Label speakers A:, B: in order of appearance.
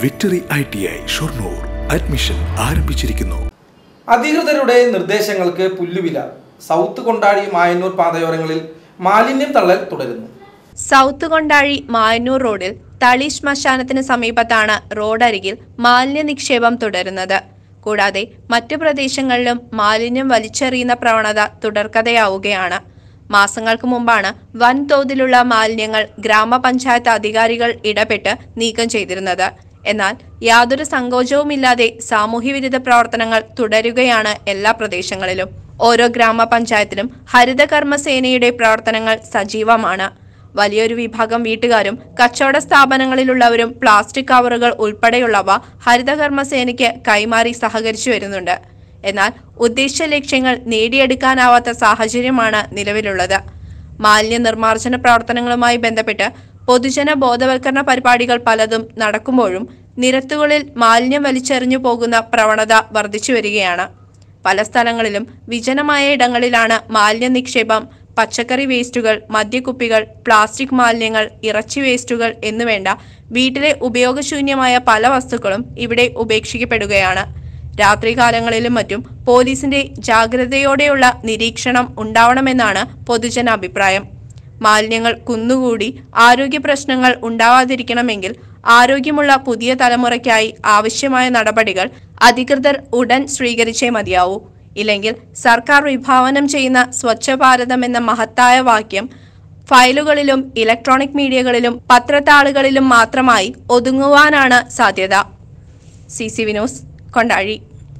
A: victory I T I Shoranur admission ആരംഭിച്ചിരിക്കുന്നു
B: അധികൃതരുടെ നിർദ്ദേശങ്ങൾക്ക് പുല്ലുവില south കൊണ്ടാടി Mayannur പാതയോരങ്ങളിൽ മാലിന്യം തള്ളൽ തുടരുന്നു
C: സൗത്ത് കൊണ്ടാഴി മായന്നൂർ റോഡിൽ തളി ശ്മശാനത്തിന് സമീപത്താണ് റോഡരികിൽ മാലിന്യ നിക്ഷേപം തുടരുന്നത് കൂടാതെ മറ്റു പ്രദേശങ്ങളിലും മാലിന്യം വലിച്ചെറിയുന്ന പ്രവണത തുടർക്കഥയാവുകയാണ് മാസങ്ങൾക്ക് മുമ്പാണ് വൻതോതിലുള്ള മാലിന്യങ്ങൾ ഗ്രാമപഞ്ചായത്ത് അധികാരികൾ ഇടപെട്ട് നീക്കം ചെയ്തിരുന്നത് എന്നാൽ യാതൊരു സങ്കോചവുമില്ലാതെ സാമൂഹ്യവിരുദ്ധ പ്രവർത്തനങ്ങൾ തുടരുകയാണ് എല്ലാ പ്രദേശങ്ങളിലും ഓരോ ഗ്രാമപഞ്ചായത്തിലും ഹരിതകർമ്മ സേനയുടെ പ്രവർത്തനങ്ങൾ സജീവമാണ് വലിയൊരു വിഭാഗം വീട്ടുകാരും കച്ചവട സ്ഥാപനങ്ങളിലുള്ളവരും പ്ലാസ്റ്റിക് കവറുകൾ ഉൾപ്പെടെയുള്ളവ ഹരിതകർമ്മ സേനയ്ക്ക് കൈമാറി സഹകരിച്ചു വരുന്നുണ്ട് എന്നാൽ ഉദ്ദേശിച്ച ലക്ഷ്യങ്ങൾ നേടിയെടുക്കാനാവാത്ത സാഹചര്യമാണ് നിലവിലുള്ളത് മാലിന്യ നിർമ്മാർജ്ജന പ്രവർത്തനങ്ങളുമായി ബന്ധപ്പെട്ട് പൊതുജന ബോധവൽക്കരണ പരിപാടികൾ പലതും നടക്കുമ്പോഴും നിരത്തുകളിൽ മാലിന്യം വലിച്ചെറിഞ്ഞു പോകുന്ന പ്രവണത വർദ്ധിച്ചു വരികയാണ് പല സ്ഥലങ്ങളിലും വിജനമായ ഇടങ്ങളിലാണ് മാലിന്യ നിക്ഷേപം പച്ചക്കറി വേസ്റ്റുകൾ മദ്യക്കുപ്പികൾ പ്ലാസ്റ്റിക് മാലിന്യങ്ങൾ ഇറച്ചി വേസ്റ്റുകൾ എന്നുവേണ്ട വീട്ടിലെ ഉപയോഗശൂന്യമായ പല വസ്തുക്കളും ഇവിടെ ഉപേക്ഷിക്കപ്പെടുകയാണ് രാത്രികാലങ്ങളിലും മറ്റും പോലീസിന്റെ ജാഗ്രതയോടെയുള്ള നിരീക്ഷണം ഉണ്ടാവണമെന്നാണ് പൊതുജന അഭിപ്രായം മാലിന്യങ്ങൾ കുന്നുകൂടി ആരോഗ്യ പ്രശ്നങ്ങൾ ഉണ്ടാവാതിരിക്കണമെങ്കിൽ ആരോഗ്യമുള്ള പുതിയ തലമുറയ്ക്കായി ആവശ്യമായ നടപടികൾ അധികൃതർ ഉടൻ സ്വീകരിച്ചേ മതിയാവൂ ഇല്ലെങ്കിൽ സർക്കാർ വിഭാവനം ചെയ്യുന്ന സ്വച്ഛ ഭാരതം എന്ന മഹത്തായ വാക്യം ഫയലുകളിലും ഇലക്ട്രോണിക് മീഡിയകളിലും പത്രത്താളുകളിലും മാത്രമായി ഒതുങ്ങുവാനാണ് സാധ്യത സി സി വിനോസ് കൊണ്ടാഴി